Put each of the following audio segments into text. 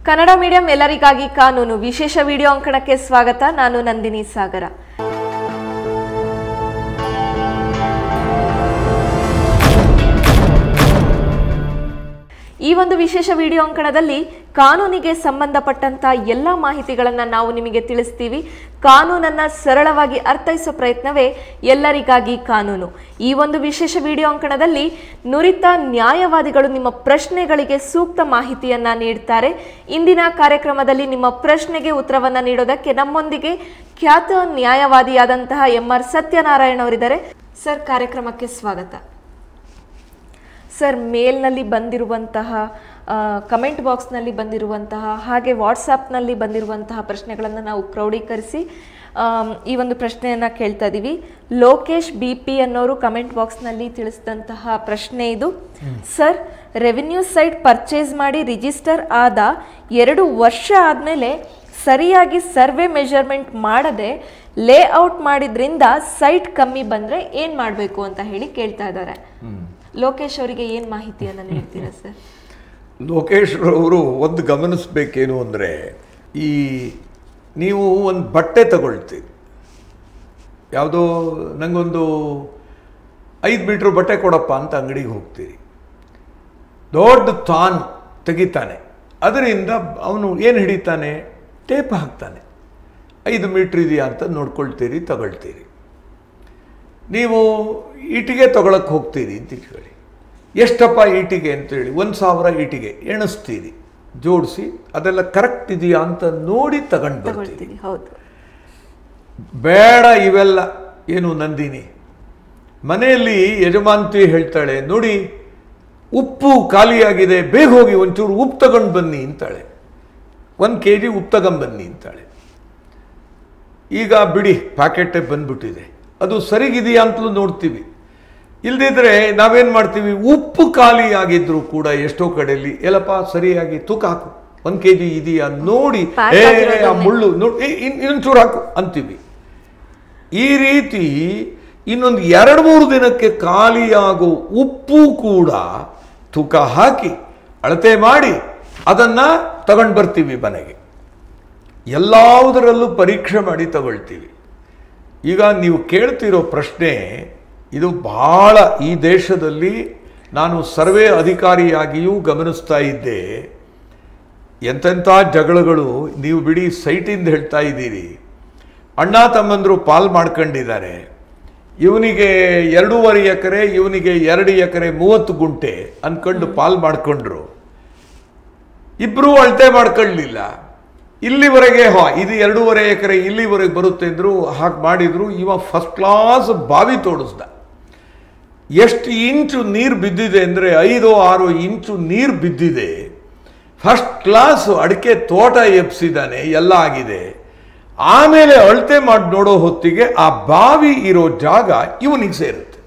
Kannada medium ಎಲ್ಲರಿಗಾಗಿ ಕಾನೂನು ವಿಶೇಷ video ಅಂಕಣಕ್ಕೆ ಸ್ವಾಗತ ನಾನು ನಂದಿನಿ ಸಾಗರ ಈ ಒಂದು ವಿಶೇಷ ವಿಡಿಯೋ ಅಂಕಣದಲ್ಲಿ ಕಾನೂನಿಗೆ ಸಂಬಂಧಪಟ್ಟಂತ ಎಲ್ಲ ಮಾಹಿತಿಗಳನ್ನು ನಾವು ನಿಮಗೆ ತಿಳಿಸ್ತೀವಿ ಕಾನೂನನ್ನ ಸರಳವಾಗಿ ಅರ್ಥೈಸೋ ಪ್ರಯತ್ನವೇ ಎಲ್ಲರಿಗಾಗಿ ಕಾನೂನು ಈ ಒಂದು ವಿಶೇಷ ವಿಡಿಯೋ ಅಂಕಣದಲ್ಲಿ ನುರಿತ ನ್ಯಾಯವಾದಿಗಳು ನಿಮ್ಮ ಪ್ರಶ್ನೆಗಳಿಗೆ ಸೂಕ್ತ ಮಾಹಿತಿಯನ್ನ ನೀಡ್ತಾರೆ ಇಂದಿನ ಕಾರ್ಯಕ್ರಮದಲ್ಲಿ ನಿಮ್ಮ ಪ್ರಶ್ನೆಗೆ ಉತ್ತರವನ್ನ ನೀಡೋದಕ್ಕೆ ನಮ್ಮೊಂದಿಗೆ ಖ್ಯಾತ ನ್ಯಾಯವಾದಿಯಾದಂತಹ ಎಂ ಆರ್ ಸತ್ಯನಾರಾಯಣ ಅವರಿದ್ದಾರೆ ಸರ್ ಕಾರ್ಯಕ್ರಮಕ್ಕೆ ಸ್ವಾಗತ ಸರ್ ಮೇಲ್ನಲ್ಲಿ ಬಂದಿರುವಂತಹ ಕಮೆಂಟ್ ಬಾಕ್ಸ್ನಲ್ಲಿ ಬಂದಿರುವಂತಹ ಹಾಗೆ ವಾಟ್ಸಪ್ನಲ್ಲಿ ಬಂದಿರುವಂತಹ ಪ್ರಶ್ನೆಗಳನ್ನು ನಾವು ಕ್ರೋಢೀಕರಿಸಿ ಆಮ್, ಈ ಒಂದು ಪ್ರಶ್ನೆಯನ್ನು ಕೇಳ್ತಾ ಇದ್ದೀವಿ ಲೋಕೇಶ್ ಬಿ ಪಿ ಅನ್ನೋರು ಕಮೆಂಟ್ ಬಾಕ್ಸ್ನಲ್ಲಿ ತಿಳಿಸಿದಂತಹ ಪ್ರಶ್ನೆ ಇದು ಸರ್ ರೆವಿನ್ಯೂ ಸೈಟ್ ಪರ್ಚೇಸ್ ಮಾಡಿ ರಿಜಿಸ್ಟರ್ ಆದ ಎರಡು ವರ್ಷ ಆದಮೇಲೆ ಸರಿಯಾಗಿ ಸರ್ವೆ ಮೆಜರ್ಮೆಂಟ್ ಮಾಡದೆ ಲೇಔಟ್ ಮಾಡಿದ್ರಿಂದ ಸೈಟ್ ಕಮ್ಮಿ ಬಂದರೆ ಏನು ಮಾಡಬೇಕು ಅಂತ ಹೇಳಿ ಕೇಳ್ತಾ ಇದ್ದಾರೆ ಲೋಕೇಶ್ ಅವರಿಗೆ ಏನು ಮಾಹಿತಿಯನ್ನು ನೀಡ್ತೀರಾ ಸರ್ ಲೋಕೇಶ್ ಅವರು ಒಂದು ಗಮನಿಸ್ಬೇಕೇನು ಅಂದರೆ ಈ ನೀವು ಒಂದು ಬಟ್ಟೆ ತಗೊಳ್ತೀರಿ ಯಾವುದೋ ನನಗೊಂದು ಐದು ಮೀಟ್ರ್ ಬಟ್ಟೆ ಕೊಡಪ್ಪ ಅಂತ ಅಂಗಡಿಗೆ ಹೋಗ್ತೀರಿ ದೊಡ್ಡ ತಾನು ತೆಗಿತಾನೆ ಅದರಿಂದ ಅವನು ಏನು ಹಿಡಿತಾನೆ ಟೇಪ್ ಹಾಕ್ತಾನೆ ಐದು ಮೀಟ್ರ್ ಇದೆಯಾ ಅಂತ ನೋಡ್ಕೊಳ್ತೀರಿ ತಗೊಳ್ತೀರಿ ನೀವು ಇಟಿಗೆ ತಗೊಳಕ್ಕೆ ಹೋಗ್ತೀರಿ ಅಂತ ಇಟ್ಕೊಳ್ಳಿ ಎಷ್ಟಪ್ಪ ಇಟಿಗೆ ಅಂತೇಳಿ ಒಂದು ಸಾವಿರ ಇಟಿಗೆ ಎಣಿಸ್ತೀರಿ ಜೋಡಿಸಿ ಅದೆಲ್ಲ ಕರೆಕ್ಟ್ ಇದೆಯಾ ಅಂತ ನೋಡಿ ತಗೊಂಡು ಬರ್ತೀರಿ ತಗೊಳ್ತೀವಿ ಹೌದು ಬೇಡ ಇವೆಲ್ಲ ಏನು ನಂದಿನಿ ಮನೆಯಲ್ಲಿ ಯಜಮಾಂತಿ ಹೇಳ್ತಾಳೆ ನೋಡಿ ಉಪ್ಪು ಖಾಲಿಯಾಗಿದೆ ಬೇಗ ಹೋಗಿ ಒಂಚೂರು ಉಪ್ಪು ತಗೊಂಡು ಬನ್ನಿ ಅಂತಾಳೆ ಒಂದು ಕೆ ಜಿ ಉಪ್ಪು ತಗೊಂಬನ್ನಿ ಅಂತಾಳೆ ಈಗ ಬಿಡಿ ಪ್ಯಾಕೆಟೇ ಬಂದ್ಬಿಟ್ಟಿದೆ ಅದು ಸರಿಗಿದೆಯಾ ಅಂತಲೂ ನೋಡ್ತೀವಿ ಇಲ್ದಿದ್ರೆ ನಾವೇನು ಮಾಡ್ತೀವಿ ಉಪ್ಪು ಖಾಲಿ ಆಗಿದ್ರು ಕೂಡ ಎಷ್ಟೋ ಕಡೆಯಲ್ಲಿ ಎಲ್ಲಪ್ಪ ಸರಿಯಾಗಿ ತೂಕ ಹಾಕು ಒಂದು ಕೆ ಜಿ ಇದೆಯಾ ನೋಡಿ Pack ಏ ಆ ಆಗಿರೋದನ್ನೇ. ಮುಳ್ಳು ನೋಡಿ ಇನ್ನೊಂಚೂರು ಹಾಕು ಅಂತೀವಿ ಈ ರೀತಿ ಇನ್ನೊಂದು ಎರಡು ಮೂರು ದಿನಕ್ಕೆ ಖಾಲಿಯಾಗೋ ಉಪ್ಪು ಕೂಡ ತೂಕ ಹಾಕಿ ಅಳತೆ ಮಾಡಿ ಅದನ್ನ ತಗೊಂಡು ಬರ್ತೀವಿ ಮನೆಗೆ ಎಲ್ಲದರಲ್ಲೂ ಪರೀಕ್ಷೆ ಮಾಡಿ ತಗೊಳ್ತೀವಿ ಈಗ ನೀವು ಕೇಳ್ತಿರೋ ಪ್ರಶ್ನೆ ಇದು ಬಹಳ ಈ ದೇಶದಲ್ಲಿ ನಾನು ಸರ್ವೆ ಅಧಿಕಾರಿಯಾಗಿಯೂ ಗಮನಿಸ್ತಾ ಇದ್ದೆ ಎಂತೆಂಥ ಜಗಳಗಳು ನೀವು ಬಿಡಿ ಸೈಟಿಂದ ಹೇಳ್ತಾ ಇದ್ದೀರಿ ಅಣ್ಣ ತಮ್ಮಂದರು ಪಾಲ್ ಮಾಡ್ಕೊಂಡಿದ್ದಾರೆ ಇವನಿಗೆ ಎರಡೂವರೆ ಎಕರೆ ಇವನಿಗೆ ಎರಡು ಎಕರೆ ಮೂವತ್ತು ಗುಂಟೆ ಅನ್ಕೊಂಡು ಪಾಲ್ ಮಾಡ್ಕೊಂಡ್ರು ಇಬ್ಬರೂ ಅಳತೆ ಮಾಡ್ಕೊಳ್ಳಿಲ್ಲ ಇಲ್ಲಿವರೆಗೆ ಹಾ ಇದು ಎರಡೂವರೆ ಎಕರೆ ಇಲ್ಲಿವರೆಗೆ ಬರುತ್ತೆ ಅಂದ್ರು ಹಾಗೆ ಮಾಡಿದ್ರು ಇವ ಫಸ್ಟ್ ಕ್ಲಾಸ್ ಬಾವಿ ತೋಡಿಸ್ದ ಎಷ್ಟು ಇಂಚು ನೀರು ಬಿದ್ದಿದೆ ಅಂದರೆ ಐದು ಆರು ಇಂಚು ನೀರು ಬಿದ್ದಿದೆ ಫಸ್ಟ್ ಕ್ಲಾಸ್ ಅಡಿಕೆ ತೋಟ ಎಬ್ಸಿದ್ದಾನೆ ಎಲ್ಲ ಆಗಿದೆ ಆಮೇಲೆ ಅಳತೆ ಮಾಡಿ ನೋಡೋ ಹೊತ್ತಿಗೆ ಆ ಬಾವಿ ಇರೋ ಜಾಗ ಇವನಿಗೆ ಸೇರುತ್ತೆ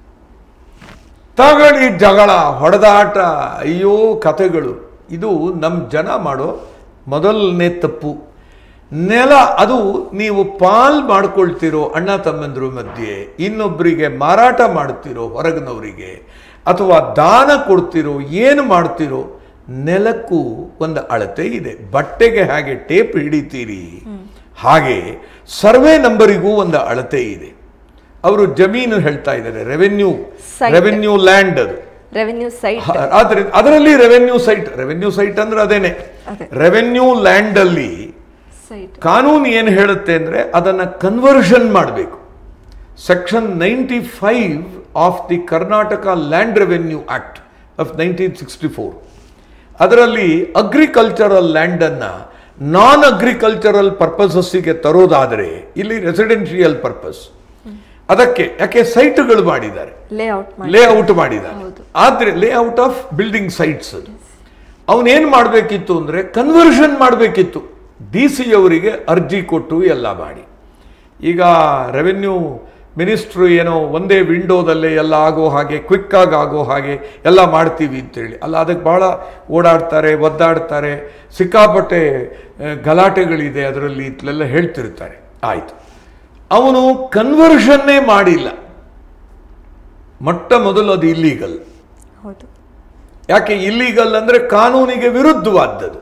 ತಗಳಿ ಜಗಳ ಹೊಡೆದಾಟ ಅಯ್ಯೋ ಕಥೆಗಳು ಇದು ನಮ್ಮ ಜನ ಮಾಡೋ ಮೊದಲನೇ ತಪ್ಪು ನೆಲ ಅದು ನೀವು ಪಾಲ್ ಮಾಡ್ಕೊಳ್ತಿರೋ ಅಣ್ಣ ತಮ್ಮಂದ್ರ ಮಧ್ಯೆ ಇನ್ನೊಬ್ಬರಿಗೆ ಮಾರಾಟ ಮಾಡ್ತಿರೋ ಹೊರಗಿನವರಿಗೆ ಅಥವಾ ದಾನ ಕೊಡ್ತಿರೋ ಏನು ಮಾಡ್ತಿರೋ ನೆಲಕ್ಕೂ ಒಂದು ಅಳತೆ ಇದೆ ಬಟ್ಟೆಗೆ ಹಾಗೆ ಟೇಪ್ ಹಿಡಿತೀರಿ ಹಾಗೆ ಸರ್ವೆ ನಂಬರಿಗೂ ಒಂದು ಅಳತೆ ಇದೆ ಅವರು ಜಮೀನು ಹೇಳ್ತಾ ಇದ್ದಾರೆ ರೆವೆನ್ಯೂ Site. ರೆವೆನ್ಯೂ ಲ್ಯಾಂಡ್ ಅದು ರೆವೆನ್ಯೂ ಸೈಟ್ ಆದ್ರಿಂದ ಅದರಲ್ಲಿ ರೆವೆನ್ಯೂ ಸೈಟ್ ರೆವೆನ್ಯೂ ಸೈಟ್ ಅಂದ್ರೆ ಅದೇನೆ ಅದೇ. ರೆವೆನ್ಯೂ ಲ್ಯಾಂಡ್ ಅಲ್ಲಿ ಸೈಟ್ ಕಾನೂನು ಏನು ಹೇಳುತ್ತೆ ಅಂದ್ರೆ ಅದನ್ನ ಕನ್ವರ್ಷನ್ ಮಾಡಬೇಕು section ninety five of the Karnataka land revenue act of nineteen sixty four ಅದರಲ್ಲಿ ಅಗ್ರಿಕಲ್ಚರಲ್ ಲ್ಯಾಂಡನ್ನು ನಾನ್ ಅಗ್ರಿಕಲ್ಚರಲ್ ಪರ್ಪಸಸ್ಸಿಗೆ ತರೋದಾದರೆ ಇಲ್ಲಿ ರೆಸಿಡೆನ್ಷಿಯಲ್ ಪರ್ಪಸ್ ಅದಕ್ಕೆ ಯಾಕೆ ಸೈಟ್ಗಳು ಮಾಡಿದ್ದಾರೆ ಲೇಔಟ್ ಮಾಡಿ ಲೇಔಟ್ ಮಾಡಿದ್ದಾನೆ ಹೌದು. ಆದ್ರೆ ಲೇಔಟ್ ಆಫ್ ಬಿಲ್ಡಿಂಗ್ ಸೈಟ್ಸ್ ಅವನೇನ್ ಮಾಡಬೇಕಿತ್ತು ಅಂದ್ರೆ ಕನ್ವರ್ಷನ್ ಮಾಡಬೇಕಿತ್ತು ಡಿ ಸಿ ಅವರಿಗೆ ಅರ್ಜಿ ಕೊಟ್ಟು ಎಲ್ಲ ಮಾಡಿ ಈಗ ರೆವೆನ್ಯೂ ಮಿನಿಸ್ಟ್ರು ಏನೋ ಒಂದೇ ವಿಂಡೋದಲ್ಲೇ ಎಲ್ಲ ಆಗೋ ಹಾಗೆ ಕ್ವಿಕ್ ಆಗಿ ಆಗೋ ಹಾಗೆ ಎಲ್ಲ ಮಾಡ್ತೀವಿ ಅಂತೇಳಿ ಅಲ್ಲ ಅದಕ್ಕೆ ಬಹಳ ಓಡಾಡ್ತಾರೆ ಒದ್ದಾಡ್ತಾರೆ ಸಿಕ್ಕಾಪಟ್ಟೆ ಆ, ಗಲಾಟೆಗಳಿದೆ ಅದರಲ್ಲಿ ಇತ್ಲೆಲ್ಲ ಹೇಳ್ತಿರ್ತಾರೆ ಆಯ್ತು ಅವನು ಕನ್ವರ್ಷನ್ನೇ ಮಾಡಿಲ್ಲ ಮೊಟ್ಟ ಮೊದಲು ಅದು ಇಲ್ಲೀಗಲ್ ಹೌದು ಯಾಕೆ ಇಲ್ಲೀಗಲ್ ಅಂದ್ರೆ ಕಾನೂನಿಗೆ ವಿರುದ್ಧವಾದದ್ದು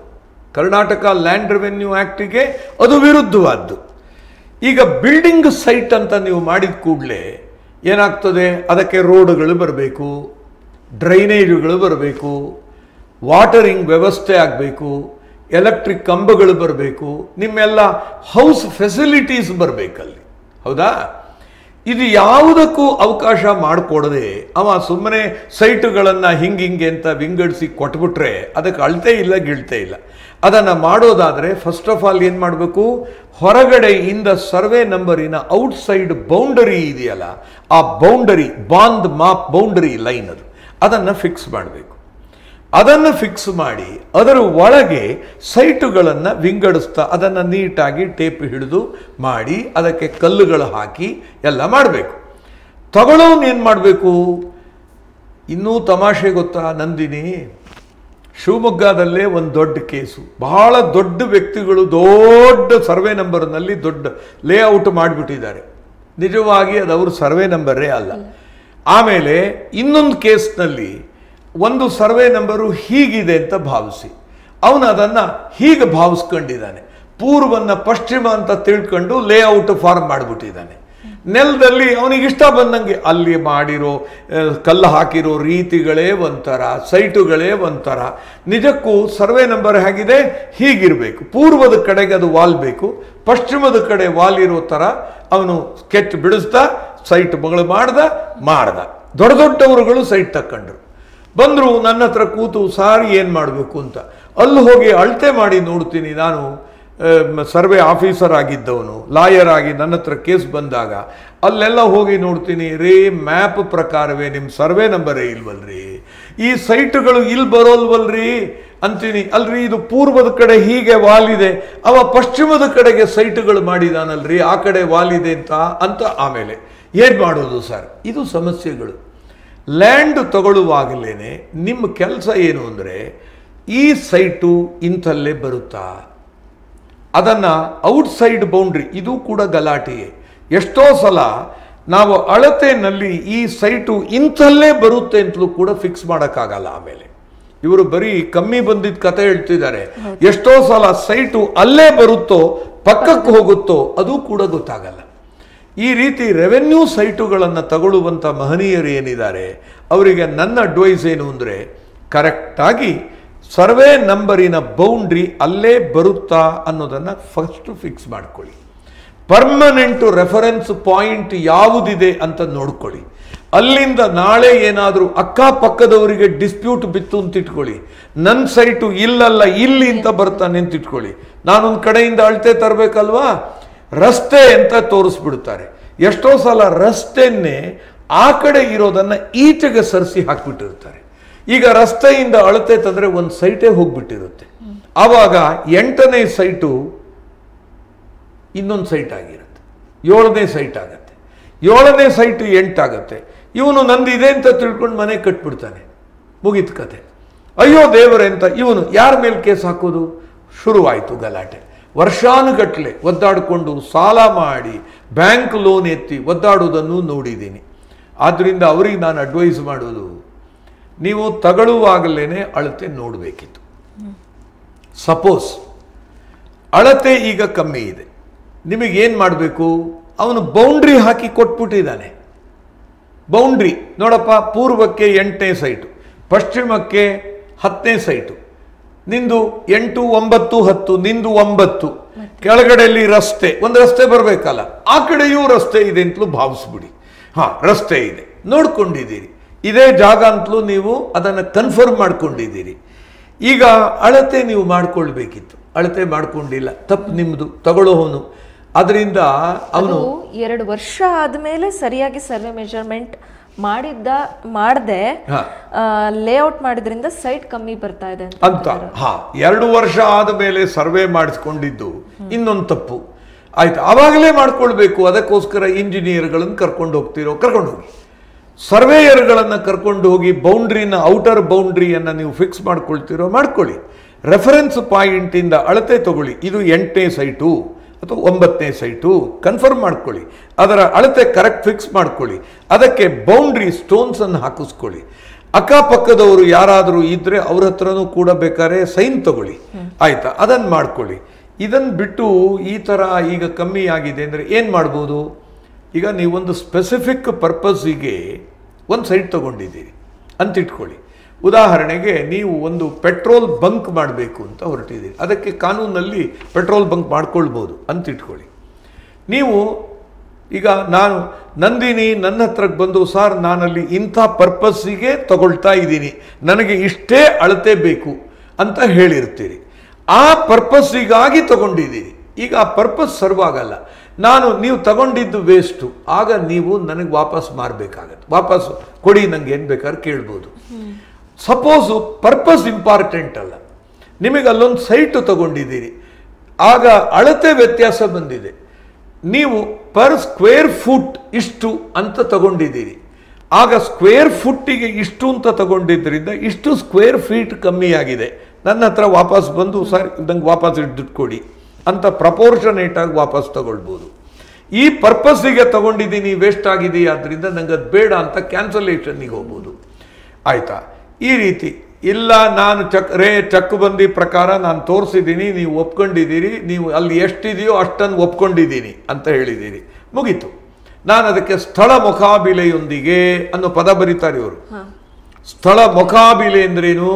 ಕರ್ನಾಟಕ ಲ್ಯಾಂಡ್ ರೆವೆನ್ಯೂ ಆ್ಯಕ್ಟಿಗೆ ಅದು ವಿರುದ್ಧವಾದ್ದು ಈಗ ಬಿಲ್ಡಿಂಗ್ ಸೈಟ್ ಅಂತ ನೀವು ಮಾಡಿದ ಕೂಡಲೇ ಏನಾಗ್ತದೆ ಅದಕ್ಕೆ ರೋಡ್ಗಳು ಬರಬೇಕು ಡ್ರೈನೇಜುಗಳು ಬರಬೇಕು ವಾಟರಿಂಗ್ ವ್ಯವಸ್ಥೆ ಆಗಬೇಕು ಎಲೆಕ್ಟ್ರಿಕ್ ಕಂಬಗಳು ಬರಬೇಕು ನಿಮ್ಮೆಲ್ಲ ಹೌಸ್ ಫೆಸಿಲಿಟೀಸ್ ಬರಬೇಕಲ್ಲಿ ಹೌದಾ ಇದು ಯಾವುದಕ್ಕೂ ಅವಕಾಶ ಮಾಡಿಕೊಡದೆ ಅವ ಸುಮ್ಮನೆ ಸೈಟುಗಳನ್ನು ಹಿಂಗಿಂಗೆ ಅಂತ ವಿಂಗಡಿಸಿ ಕೊಟ್ಬಿಟ್ರೆ ಅದಕ್ಕೆ ಅಳತೆ ಇಲ್ಲ ಗಿಳ್ತೆ ಇಲ್ಲ ಅದನ್ನು ಮಾಡೋದಾದರೆ ಫಸ್ಟ್ ಆಫ್ ಆಲ್ ಏನು ಮಾಡಬೇಕು ಹೊರಗಡೆಯಿಂದ ಸರ್ವೆ ನಂಬರಿನ ಔಟ್ಸೈಡ್ ಬೌಂಡರಿ ಇದೆಯಲ್ಲ ಆ ಬೌಂಡರಿ ಬಾಂದ್ ಮಾಪ್ ಬೌಂಡರಿ ಲೈನ್ ಅದು ಅದನ್ನು ಫಿಕ್ಸ್ ಮಾಡಬೇಕು ಅದನ್ನು ಫಿಕ್ಸ್ ಮಾಡಿ ಅದರ ಒಳಗೆ ಸೈಟುಗಳನ್ನು ವಿಂಗಡಿಸ್ತಾ ಅದನ್ನು ನೀಟಾಗಿ ಟೇಪ್ ಹಿಡಿದು ಮಾಡಿ ಅದಕ್ಕೆ ಕಲ್ಲುಗಳು ಹಾಕಿ ಎಲ್ಲ ಮಾಡಬೇಕು ತಗೊಳ್ಳೋನು ಏನು ಮಾಡಬೇಕು ಇನ್ನೂ ತಮಾಷೆ ಗೊತ್ತಾ ನಂದಿನಿ ಶಿವಮೊಗ್ಗದಲ್ಲೇ ಒಂದು ದೊಡ್ಡ ಕೇಸು ಬಹಳ ದೊಡ್ಡ ವ್ಯಕ್ತಿಗಳು ದೊಡ್ಡ ಸರ್ವೆ ನಂಬರ್ನಲ್ಲಿ ದೊಡ್ಡ ಲೇಔಟ್ ಮಾಡಿಬಿಟ್ಟಿದ್ದಾರೆ ನಿಜವಾಗಿ ಅದು ಅವ್ರ ಸರ್ವೆ ನಂಬರೇ ಅಲ್ಲ ಆಮೇಲೆ ಇನ್ನೊಂದು ಕೇಸ್ನಲ್ಲಿ ಒಂದು ಸರ್ವೆ ನಂಬರು ಹೀಗಿದೆ ಅಂತ ಭಾವಿಸಿ ಅವನು ಅದನ್ನು ಹೀಗೆ ಭಾವಿಸ್ಕೊಂಡಿದ್ದಾನೆ ಪೂರ್ವನ್ನ ಪಶ್ಚಿಮ ಅಂತ ತಿಳ್ಕೊಂಡು ಲೇಔಟ್ ಫಾರ್ಮ್ ಮಾಡಿಬಿಟ್ಟಿದ್ದಾನೆ ನೆಲದಲ್ಲಿ ಅವನಿಗೆ ಇಷ್ಟ ಬಂದಂಗೆ ಅಲ್ಲಿ ಮಾಡಿರೋ ಆ, ಕಲ್ಲು ಹಾಕಿರೋ ರೀತಿಗಳೇ ಒಂಥರ ಸೈಟುಗಳೇ ಒಂಥರ ನಿಜಕ್ಕೂ ಸರ್ವೆ ನಂಬರ್ ಹೇಗಿದೆ ಹೀಗಿರಬೇಕು ಪೂರ್ವದ ಕಡೆಗೆ ಅದು ವಾಲ್ ಬೇಕು ಪಶ್ಚಿಮದ ಕಡೆ ವಾಲ್ ಇರೋ ಥರ ಅವನು ಸ್ಕೆಚ್ ಬಿಡಿಸ್ದ ಸೈಟ್ ಮಗಳು ಮಾಡ್ದ ಮಾಡ್ದ ದೊಡ್ಡ ದೊಡ್ಡವರುಗಳು ಸೈಟ್ ತಕ್ಕೊಂಡ್ರು ಬಂದರು ನನ್ನ ಹತ್ರ ಕೂತು ಸಾರಿ ಏನು ಮಾಡಬೇಕು ಅಂತ ಅಲ್ಲಿ ಹೋಗಿ ಅಳತೆ ಮಾಡಿ ನೋಡ್ತೀನಿ ನಾನು ಸರ್ವೆ ಆಫೀಸರ್ ಆಗಿದ್ದವನು ಲಾಯರ್ ಆಗಿ ನನ್ನ ಹತ್ರ ಕೇಸ್ ಬಂದಾಗ ಅಲ್ಲೆಲ್ಲ ಹೋಗಿ ನೋಡ್ತೀನಿ ರೇ ಮ್ಯಾಪ್ ಪ್ರಕಾರವೇ ನಿಮ್ಮ ಸರ್ವೆ ನಂಬರೇ ಇಲ್ವಲ್ರಿ ಈ ಸೈಟ್ಗಳು ಇಲ್ಲಿ ಬರೋಲ್ವಲ್ರಿ ಅಂತೀನಿ ಅಲ್ರಿ ಇದು ಪೂರ್ವದ ಕಡೆ ಹೀಗೆ ವಾಲ್ ಇದೆ ಅವ ಪಶ್ಚಿಮದ ಕಡೆಗೆ ಸೈಟ್ಗಳು ಮಾಡಿದಾನಲ್ರಿ ಆ ಕಡೆ ವಾಲ್ ಇದೆ ಅಂತ ಅಂತ ಆಮೇಲೆ ಏನು ಮಾಡೋದು ಸರ್ ಇದು ಸಮಸ್ಯೆಗಳು ಲ್ಯಾಂಡ್ ತಗೊಳ್ಳುವಾಗಲೇ ನಿಮ್ಮ ಕೆಲಸ ಏನು ಅಂದರೆ ಈ ಸೈಟು ಇಂಥಲ್ಲೇ ಬರುತ್ತಾ ಅದನ್ನು ಔಟ್ಸೈಡ್ ಬೌಂಡ್ರಿ ಇದು ಕೂಡ ಗಲಾಟೆಯೇ ಎಷ್ಟೋ ಸಲ ನಾವು ಅಳತೆನಲ್ಲಿ ಈ ಸೈಟು ಇಂಥಲ್ಲೇ ಬರುತ್ತೆ ಅಂತಲೂ ಕೂಡ ಫಿಕ್ಸ್ ಮಾಡೋಕ್ಕಾಗಲ್ಲ ಆಮೇಲೆ ಇವರು ಬರೀ ಕಮ್ಮಿ ಬಂದಿದ್ದ ಕತೆ ಹೇಳ್ತಿದ್ದಾರೆ ಎಷ್ಟೋ ಸಲ ಸೈಟು ಅಲ್ಲೇ ಬರುತ್ತೋ ಪಕ್ಕಕ್ಕೆ ಹೋಗುತ್ತೋ ಅದು ಕೂಡ ಗೊತ್ತಾಗಲ್ಲ ಈ ರೀತಿ ರೆವೆನ್ಯೂ ಸೈಟುಗಳನ್ನು ತಗೊಳ್ಳುವಂಥ ಮಹನೀಯರು ಏನಿದ್ದಾರೆ ಅವರಿಗೆ ನನ್ನ ಅಡ್ವೈಸ್ ಏನು ಅಂದರೆ ಕರೆಕ್ಟಾಗಿ ಸರ್ವೆ ನಂಬರಿನ ಬೌಂಡ್ರಿ ಅಲ್ಲೇ ಬರುತ್ತಾ ಅನ್ನೋದನ್ನು ಫಸ್ಟ್ ಫಿಕ್ಸ್ ಮಾಡ್ಕೊಳ್ಳಿ ಪರ್ಮನೆಂಟ್ ರೆಫರೆನ್ಸ್ ಪಾಯಿಂಟ್ ಯಾವುದಿದೆ ಅಂತ ನೋಡ್ಕೊಳ್ಳಿ ಅಲ್ಲಿಂದ ನಾಳೆ ಏನಾದರೂ ಅಕ್ಕಪಕ್ಕದವರಿಗೆ ಡಿಸ್ಪ್ಯೂಟ್ ಬಿತ್ತು ಅಂತ ಇಟ್ಕೊಳ್ಳಿ ನನ್ನ ಸೈಟು ಇಲ್ಲಲ್ಲ ಇಲ್ಲಿ ಅಂತ ಬರ್ತಾನೆ ಅಂತ ಇಟ್ಕೊಳ್ಳಿ ನಾನೊಂದು ಕಡೆಯಿಂದ ಅಳತೆ ತರಬೇಕಲ್ವಾ ರಸ್ತೆ ಅಂತ ತೋರಿಸ್ಬಿಡ್ತಾರೆ ಎಷ್ಟೋ ಸಲ ರಸ್ತೆನ್ನೇ ಆ ಕಡೆ ಇರೋದನ್ನ ಈಚೆಗೆ ಸರಿಸಿ ಹಾಕ್ಬಿಟ್ಟಿರ್ತಾರೆ ಈಗ ರಸ್ತೆಯಿಂದ ಅಳತೆ ತಂದ್ರೆ ಒಂದು ಸೈಟೇ ಹೋಗ್ಬಿಟ್ಟಿರುತ್ತೆ ಆವಾಗ ಎಂಟನೇ ಸೈಟು ಇನ್ನೊಂದು ಸೈಟ್ ಆಗಿರುತ್ತೆ ಏಳನೇ ಸೈಟ್ ಆಗುತ್ತೆ ಏಳನೇ ಸೈಟ್ ಎಂಟಾಗುತ್ತೆ ಇವನು ನಂದು ಇದೆ ಅಂತ ತಿಳ್ಕೊಂಡು ಮನೆ ಕಟ್ಬಿಡ್ತಾನೆ ಮುಗೀತು ಕತೆ ಅಯ್ಯೋ ದೇವರೇ ಅಂತ ಇವನು ಯಾರ ಮೇಲೆ ಕೇಸ್ ಹಾಕೋದು ಶುರುವಾಯಿತು ಗಲಾಟೆ ವರ್ಷಾನುಗಟ್ಟಲೆ ಒದ್ದಾಡಿಕೊಂಡು ಸಾಲ ಮಾಡಿ ಬ್ಯಾಂಕ್ ಲೋನ್ ಎತ್ತಿ ಒದ್ದಾಡೋದನ್ನು ನೋಡಿದ್ದೀನಿ ಆದ್ದರಿಂದ ಅವರಿಗೆ ನಾನು ಅಡ್ವೈಸ್ ಮಾಡೋದು ನೀವು ತಗೊಳ್ಳುವಾಗಲೇ ಅಳತೆ ನೋಡಬೇಕಿತ್ತು ಸಪೋಸ್ ಅಳತೆ ಈಗ ಕಮ್ಮಿ ಇದೆ ನಿಮಗೇನು ಮಾಡಬೇಕು ಅವನು ಬೌಂಡ್ರಿ ಹಾಕಿ ಕೊಟ್ಬಿಟ್ಟಿದ್ದಾನೆ ಬೌಂಡ್ರಿ ನೋಡಪ್ಪ ಪೂರ್ವಕ್ಕೆ ಎಂಟನೇ ಸೈಟು ಪಶ್ಚಿಮಕ್ಕೆ ಹತ್ತನೇ ಸೈಟು ನಿಂದು ಎಂಟು ಒಂಬತ್ತು ಹತ್ತು ನಿಂದು ಒಂಬತ್ತು ಕೆಳಗಡೆಯಲ್ಲಿ ರಸ್ತೆ ಒಂದು ರಸ್ತೆ ಬರಬೇಕಲ್ಲ ಆ ಕಡೆಯೂ ರಸ್ತೆ ಇದೆ ಅಂತಲೂ ಭಾವಿಸ್ಬಿಡಿ ಹಾ ರಸ್ತೆ ಇದೆ ನೋಡ್ಕೊಂಡಿದ್ದೀರಿ ಇದೇ ಜಾಗ ಅಂತಲೂ ನೀವು ಅದನ್ನು ಕನ್ಫರ್ಮ್ ಮಾಡ್ಕೊಂಡಿದ್ದೀರಿ ಈಗ ಅಳತೆ ನೀವು ಮಾಡ್ಕೊಳ್ಬೇಕಿತ್ತು ಅಳತೆ ಮಾಡ್ಕೊಂಡಿಲ್ಲ ತಪ್ಪು ನಿಮ್ಮದು ತಗೊಳ್ಳೋವನು ಅದರಿಂದ ಅವನು ಅದು ಎರಡು ವರ್ಷ ಆದ್ಮೇಲೆ ಸರಿಯಾಗಿ ಸರ್ವೆ ಮೆಜರ್ಮೆಂಟ್ ಮಾಡಿದ್ದ ಮಾಡದೆ ಹಾ. ಲೇಔಟ್ ಮಾಡಿದ್ರಿಂದ ಸೈಟ್ ಕಮ್ಮಿ ಬರ್ತಾ ಇದೆ ಅಂತ ಅಂತ ಹಾ ಎರಡು ವರ್ಷ ಆದ ಮೇಲೆ ಸರ್ವೆ ಮಾಡಿಸ್ಕೊಂಡಿದ್ದು ಇನ್ನೊಂದು ತಪ್ಪು ಆಯ್ತು ಆವಾಗಲೇ ಮಾಡ್ಕೊಳ್ಬೇಕು ಅದಕ್ಕೋಸ್ಕರ ಇಂಜಿನಿಯರ್ಗಳನ್ನು ಕರ್ಕೊಂಡು ಹೋಗ್ತಿರೋ ಕರ್ಕೊಂಡು ಹೋಗಿ ಸರ್ವೇಯರ್ಗಳನ್ನು ಕರ್ಕೊಂಡು ಹೋಗಿ ಬೌಂಡ್ರಿನ ಔಟರ್ ಬೌಂಡ್ರಿಯನ್ನು ನೀವು ಫಿಕ್ಸ್ ಮಾಡ್ಕೊಳ್ತಿರೋ ಮಾಡ್ಕೊಳ್ಳಿ ರೆಫರೆನ್ಸ್ ಪಾಯಿಂಟಿಂದ ಅಳತೆ ತಗೊಳ್ಳಿ ಇದು ಎಂಟನೇ ಸೈಟು ಅಥವಾ ಒಂಬತ್ತನೇ ಸೈಟು ಕನ್ಫರ್ಮ್ ಮಾಡ್ಕೊಳ್ಳಿ ಅದರ ಅಳತೆ ಕರೆಕ್ಟ್ ಫಿಕ್ಸ್ ಮಾಡ್ಕೊಳ್ಳಿ ಅದಕ್ಕೆ ಬೌಂಡ್ರಿ ಸ್ಟೋನ್ಸನ್ನು ಹಾಕಿಸ್ಕೊಳ್ಳಿ ಅಕ್ಕಪಕ್ಕದವರು ಯಾರಾದರೂ ಇದ್ರೆ ಅವ್ರ ಹತ್ರನೂ ಕೂಡ ಬೇಕಾದ್ರೆ ಸೈನ್ ತಗೊಳ್ಳಿ ಆಯ್ತಾ ಅದನ್ನು ಮಾಡ್ಕೊಳ್ಳಿ ಇದನ್ನು ಬಿಟ್ಟು ಈ ಥರ ಈಗ ಕಮ್ಮಿ ಆಗಿದೆ ಅಂದರೆ ಏನು ಮಾಡ್ಬೋದು ಈಗ ನೀವೊಂದು ಸ್ಪೆಸಿಫಿಕ್ ಪರ್ಪಸ್ಸಿಗೆ ಒಂದು ಸೈಟ್ ತಗೊಂಡಿದ್ದೀರಿ ಅಂತ ಇಟ್ಕೊಳ್ಳಿ ಉದಾಹರಣೆಗೆ ನೀವು ಒಂದು ಪೆಟ್ರೋಲ್ ಬಂಕ್ ಮಾಡಬೇಕು ಅಂತ ಹೊರಟಿದ್ದೀರಿ ಅದಕ್ಕೆ ಕಾನೂನಲ್ಲಿ ಪೆಟ್ರೋಲ್ ಬಂಕ್ ಮಾಡ್ಕೊಳ್ಬೋದು ಅಂತ ಇಟ್ಕೊಳ್ಳಿ ನೀವು ಈಗ ನಾನು ನಂದಿನಿ ನನ್ನ ಹತ್ರಕ್ಕೆ ಬಂದು ಸರ್ ನಾನಲ್ಲಿ ಇಂಥ ಪರ್ಪಸ್ಸಿಗೆ ತಗೊಳ್ತಾ ಇದ್ದೀನಿ ನನಗೆ ಇಷ್ಟೇ ಅಳತೆ ಬೇಕು ಅಂತ ಹೇಳಿರ್ತೀರಿ ಆ ಪರ್ಪಸ್ಸಿಗಾಗಿ ತಗೊಂಡಿದ್ದೀರಿ ಈಗ ಆ ಪರ್ಪಸ್ ಸರ್ವ್ ಆಗಲ್ಲ ನಾನು ನೀವು ತಗೊಂಡಿದ್ದು ವೇಸ್ಟು ಆಗ ನೀವು ನನಗೆ ವಾಪಸ್ ಮಾರಬೇಕಾಗತ್ತೆ ವಾಪಸ್ ಕೊಡಿ ನಂಗೆ ಏನು ಬೇಕಾದ್ರೆ ಕೇಳ್ಬೋದು ಸಪೋಸು ಪರ್ಪಸ್ ಇಂಪಾರ್ಟೆಂಟ್ ಅಲ್ಲ ನಿಮಗೆ ಅಲ್ಲೊಂದು ಸೈಟು ತಗೊಂಡಿದ್ದೀರಿ ಆಗ ಅಳತೆ ವ್ಯತ್ಯಾಸ ಬಂದಿದೆ ನೀವು ಪರ್ ಸ್ಕ್ವೇರ್ ಫುಟ್ ಇಷ್ಟು ಅಂತ ತಗೊಂಡಿದ್ದೀರಿ ಆಗ ಸ್ಕ್ವೇರ್ ಫುಟ್ಟಿಗೆ ಇಷ್ಟು ಅಂತ ತಗೊಂಡಿದ್ದರಿಂದ ಇಷ್ಟು ಸ್ಕ್ವೇರ್ ಫೀಟ್ ಕಮ್ಮಿ ಆಗಿದೆ ನನ್ನ ಹತ್ರ ವಾಪಸ್ ಬಂದು ಸರ್ ನಂಗೆ ವಾಪಸ್ ದುಡ್ಡು ಕೊಡಿ ಅಂತ ಪ್ರಪೋರ್ಷನೇಟ್ ಆಗಿ ವಾಪಸ್ ತಗೊಳ್ಬೋದು ಈ ಪರ್ಪಸ್ಸಿಗೆ ತಗೊಂಡಿದ್ದೀನಿ ವೇಸ್ಟ್ ಆಗಿದೆ ಆದ್ದರಿಂದ ನಂಗೆ ಅದು ಬೇಡ ಅಂತ ಕ್ಯಾನ್ಸಲೇಷನ್ನಿಗೆ ಹೋಗ್ಬೋದು ಆಯ್ತಾ ಈ ರೀತಿ ಇಲ್ಲ ನಾನು ಚಕ್ ರೇ ಚಕ್ ಬಂದಿ ಪ್ರಕಾರ ನಾನು ತೋರಿಸಿದ್ದೀನಿ ನೀವು ಒಪ್ಕೊಂಡಿದ್ದೀರಿ ನೀವು ಅಲ್ಲಿ ಎಷ್ಟಿದೆಯೋ ಅಷ್ಟನ್ನು ಒಪ್ಕೊಂಡಿದ್ದೀನಿ ಅಂತ ಹೇಳಿದ್ದೀರಿ ಮುಗೀತು ನಾನು ಅದಕ್ಕೆ ಸ್ಥಳ ಮುಖಾಬಿಲೆಯೊಂದಿಗೆ ಅನ್ನೋ ಪದ ಬರೀತಾರೆ ಇವರು ಸ್ಥಳ ಮುಖಾಬಿಲೆ ಅಂದ್ರೇನು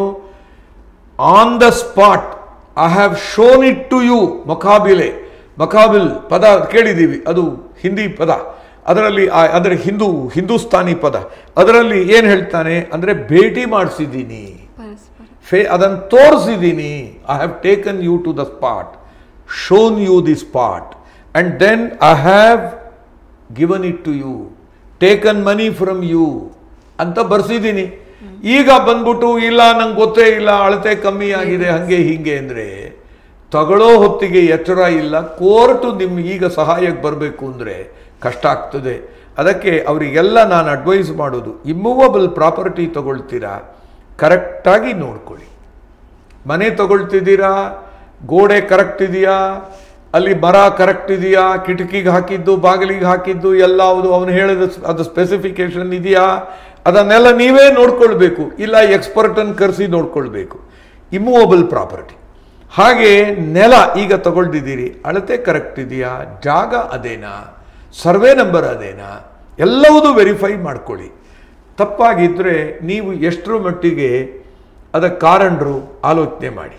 on the spot I have shown it to you ಮೊಕಾಬಿಲೆ ಮಕಾಬಿಲ್ ಪದ ಕೇಳಿದ್ದೀವಿ ಅದು ಹಿಂದಿ ಪದ ಅದರಲ್ಲಿ ಆ- ಅಂದರೆ ಹಿಂದೂ ಹಿಂದೂಸ್ತಾನಿ ಪದ ಅದರಲ್ಲಿ ಏನು ಹೇಳ್ತಾನೆ ಅಂದರೆ ಭೇಟಿ ಮಾಡಿಸಿದ್ದೀನಿ ಪರಸ್ಪರ ಫೇ ಅದನ್ನು ತೋರಿಸಿದ್ದೀನಿ I have taken you to the spot shown you the spot and then I have given it to you taken money from you ಅಂತ ಬರ್ಸಿದ್ದೀನಿ ಈಗ ಬಂದ್ಬಿಟ್ಟು ಇಲ್ಲ ನಂಗೆ ಗೊತ್ತೇ ಇಲ್ಲ ಅಳತೆ ಕಮ್ಮಿ ಆಗಿದೆ ಹಂಗೆ ಹಿಂಗೆ ಅಂದರೆ ತಗೊಳ್ಳೋ ಹೊತ್ತಿಗೆ ಎಚ್ಚರ ಇಲ್ಲ ಕೋರ್ಟು ನಿಮ್ಗೆ ಈಗ ಸಹಾಯಕ್ಕೆ ಬರಬೇಕು ಅಂದರೆ ಕಷ್ಟ ಆಗ್ತದೆ ಅದಕ್ಕೆ ಅವರಿಗೆಲ್ಲ ನಾನು ಅಡ್ವೈಸ್ ಮಾಡೋದು ಇಮ್ಮೂವಬಲ್ ಪ್ರಾಪರ್ಟಿ ತಗೊಳ್ತೀರಾ ಕರೆಕ್ಟಾಗಿ ನೋಡ್ಕೊಳ್ಳಿ ಮನೆ ತಗೊಳ್ತಿದ್ದೀರಾ ಗೋಡೆ ಕರೆಕ್ಟ್ ಇದೆಯಾ ಅಲ್ಲಿ ಮರ ಕರೆಕ್ಟ್ ಇದೆಯಾ ಕಿಟಕಿಗೆ ಹಾಕಿದ್ದು ಬಾಗಿಲಿಗೆ ಹಾಕಿದ್ದು ಎಲ್ಲವುದು ಅವನು ಹೇಳಿದ ಸ್- ಅದು ಸ್ಪೆಸಿಫಿಕೇಶನ್ ಇದೆಯಾ ಅದನ್ನೆಲ್ಲ ನೀವೇ ನೋಡ್ಕೊಳ್ಬೇಕು ಇಲ್ಲ ಎಕ್ಸ್ಪರ್ಟನ್ನು ಕರೆಸಿ ನೋಡ್ಕೊಳ್ಬೇಕು ಇಮ್ಮೂವಬಲ್ ಪ್ರಾಪರ್ಟಿ ಹಾಗೆ ನೆಲ ಈಗ ತಗೊಳ್ತಿದ್ದೀರಿ ಅಳತೆ ಕರೆಕ್ಟ್ ಇದೆಯಾ ಜಾಗ ಅದೇನಾ ಸರ್ವೆ ನಂಬರ್ ಅದೇನಾ ಎಲ್ಲವೂ ವೆರಿಫೈ ಮಾಡ್ಕೊಳ್ಳಿ ತಪ್ಪಾಗಿದ್ದರೆ ನೀವು ಎಷ್ಟರ ಮಟ್ಟಿಗೆ ಅದಕ್ಕೆ ಕಾರಣರು ಆಲೋಚನೆ ಮಾಡಿ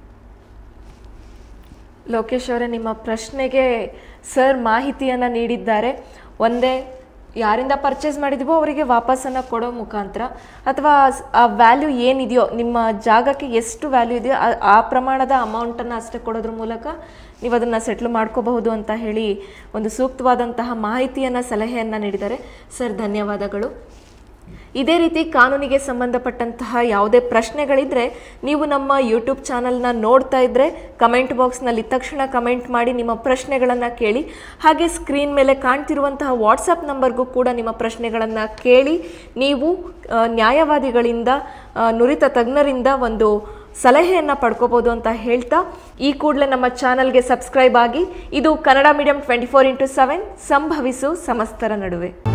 ಲೋಕೇಶ್ ಅವರೇ ನಿಮ್ಮ ಪ್ರಶ್ನೆಗೆ ಸರ್ ಮಾಹಿತಿಯನ್ನು ನೀಡಿದ್ದಾರೆ ಒಂದೇ ಯಾರಿಂದ ಪರ್ಚೇಸ್ ಮಾಡಿದೀವೋ ಅವರಿಗೆ ವಾಪಸ್ಸನ್ನು ಕೊಡೋ ಮುಖಾಂತರ ಅಥವಾ ಸ್- ಆ ವ್ಯಾಲ್ಯೂ ಏನಿದೆಯೋ ನಿಮ್ಮ ಜಾಗಕ್ಕೆ ಎಷ್ಟು ವ್ಯಾಲ್ಯೂ ಇದೆಯೋ ಆ- ಆ ಪ್ರಮಾಣದ ಅಮೌಂಟನ್ನು ಅಷ್ಟೇ ಕೊಡೋದ್ರ ಮೂಲಕ ನೀವು ಅದನ್ನು ಸೆಟ್ಲ್ ಮಾಡ್ಕೋಬಹುದು ಅಂತ ಹೇಳಿ ಒಂದು ಸೂಕ್ತವಾದಂತಹ ಮಾಹಿತಿಯನ್ನು ಸಲಹೆಯನ್ನು ನೀಡಿದ್ದಾರೆ ಸರ್ ಧನ್ಯವಾದಗಳು ಇದೇ ರೀತಿ ಕಾನೂನಿಗೆ ಸಂಬಂಧಪಟ್ಟಂತಹ ಯಾವುದೇ ಪ್ರಶ್ನೆಗಳಿದ್ರೆ ನೀವು ನಮ್ಮ ಯೂಟ್ಯೂಬ್ ಚಾನಲ್ನ ನೋಡ್ತಾ ಇದ್ದರೆ ಕಮೆಂಟ್ ಬಾಕ್ಸ್ನಲ್ಲಿ ತಕ್ಷಣ ಕಮೆಂಟ್ ಮಾಡಿ ನಿಮ್ಮ ಪ್ರಶ್ನೆಗಳನ್ನು ಕೇಳಿ ಹಾಗೆ ಸ್ಕ್ರೀನ್ ಮೇಲೆ ಕಾಣ್ತಿರುವಂತಹ ವಾಟ್ಸಪ್ ನಂಬರ್ಗೂ ಕೂಡ ನಿಮ್ಮ ಪ್ರಶ್ನೆಗಳನ್ನು ಕೇಳಿ ನೀವು ಆ, ನ್ಯಾಯವಾದಿಗಳಿಂದ ಆ, ನುರಿತ ತಜ್ಞರಿಂದ ಒಂದು ಸಲಹೆಯನ್ನು ಪಡ್ಕೋಬೋದು ಅಂತ ಹೇಳ್ತಾ ಈ ಕೂಡಲೇ ನಮ್ಮ ಚಾನಲ್ಗೆ ಸಬ್ಸ್ಕ್ರೈಬ್ ಆಗಿ ಇದು Kannada medium twenty four into seven ಸಂಭವಿಸು ಸಮಸ್ತರ ನಡುವೆ